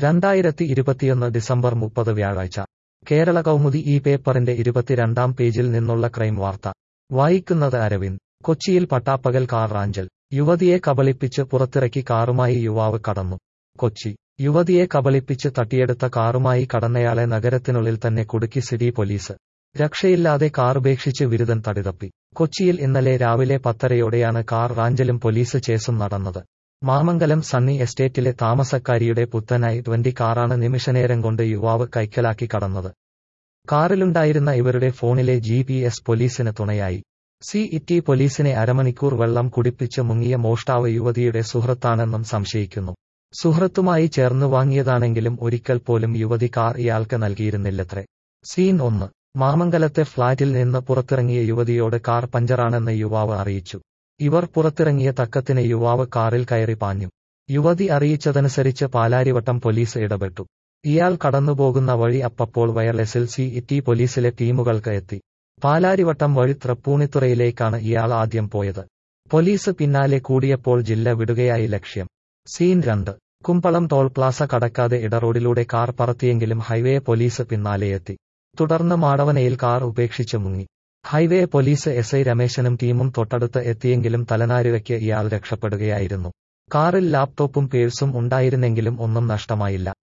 രണ്ടായിരത്തി ഇരുപത്തിയൊന്ന് ഡിസംബർ മുപ്പത് വ്യാഴാഴ്ച കേരള കൗമുദി ഈ പേപ്പറിന്റെ ഇരുപത്തിരണ്ടാം പേജിൽ നിന്നുള്ള ക്രൈം വാർത്ത വായിക്കുന്നത് അരവിന്ദ് കൊച്ചിയിൽ പട്ടാപ്പകൽ കാർ റാഞ്ചൽ യുവതിയെ കബളിപ്പിച്ച് പുറത്തിറക്കി കാറുമായി യുവാവ് കടന്നു കൊച്ചി യുവതിയെ കബളിപ്പിച്ച് തട്ടിയെടുത്ത കാറുമായി കടന്നയാളെ നഗരത്തിനുള്ളിൽ തന്നെ കുടുക്കി സിറ്റി പോലീസ് രക്ഷയില്ലാതെ കാർ ഉപേക്ഷിച്ച് വിരുദൻ തടിതപ്പി കൊച്ചിയിൽ ഇന്നലെ രാവിലെ പത്തരയോടെയാണ് കാർ റാഞ്ചലും പോലീസ് ചേസും നടന്നത് മാമംഗലം സണ്ണി എസ്റ്റേറ്റിലെ താമസക്കാരിയുടെ പുത്തനായി ട്വന്റി കാറാണ് നിമിഷനേരം കൊണ്ട് യുവാവ് കൈക്കലാക്കി കടന്നത് കാറിലുണ്ടായിരുന്ന ഇവരുടെ ഫോണിലെ ജി പി എസ് പോലീസിന് തുണയായി സി ഇറ്റി പോലീസിനെ അരമണിക്കൂർ വെള്ളം കുടിപ്പിച്ച് മുങ്ങിയ മോഷ്ടാവ് യുവതിയുടെ സുഹൃത്താണെന്നും സംശയിക്കുന്നു സുഹൃത്തുമായി ചേർന്നു വാങ്ങിയതാണെങ്കിലും ഒരിക്കൽ പോലും യുവതി കാർ ഇയാൾക്ക് നൽകിയിരുന്നില്ലത്രേ സീൻ ഒന്ന് മാമംഗലത്തെ ഫ്ളാറ്റിൽ നിന്ന് പുറത്തിറങ്ങിയ യുവതിയോട് കാർ പഞ്ചറാണെന്ന് യുവാവ് അറിയിച്ചു ഇവർ പുറത്തിറങ്ങിയ തക്കത്തിന് യുവാവ് കാറിൽ കയറി പാഞ്ഞു യുവതി അറിയിച്ചതനുസരിച്ച് പാലാരിവട്ടം പോലീസ് ഇടപെട്ടു ഇയാൾ കടന്നുപോകുന്ന വഴി അപ്പപ്പോൾ വയർലെസിൽ സി ഇറ്റി പോലീസിലെ ടീമുകൾക്ക് എത്തി പാലാരിവട്ടം വഴി തൃപ്പൂണിത്തുറയിലേക്കാണ് ഇയാൾ ആദ്യം പോയത് പോലീസ് പിന്നാലെ കൂടിയപ്പോൾ ജില്ല വിടുകയായി ലക്ഷ്യം സീൻ രണ്ട് കുമ്പളം ടോൾ പ്ലാസ കടക്കാതെ ഇടറോഡിലൂടെ കാർ പറത്തിയെങ്കിലും ഹൈവേ പോലീസ് പിന്നാലെയെത്തി തുടർന്ന് മാടവനയിൽ കാർ ഉപേക്ഷിച്ച് മുങ്ങി ഹൈവേ പോലീസ് എസ് ഐ രമേശനും ടീമും തൊട്ടടുത്ത് എത്തിയെങ്കിലും തലനാരിഴയ്ക്ക് ഇയാൾ രക്ഷപ്പെടുകയായിരുന്നു കാറിൽ ലാപ്ടോപ്പും പേഴ്സും ഉണ്ടായിരുന്നെങ്കിലും ഒന്നും നഷ്ടമായില്ല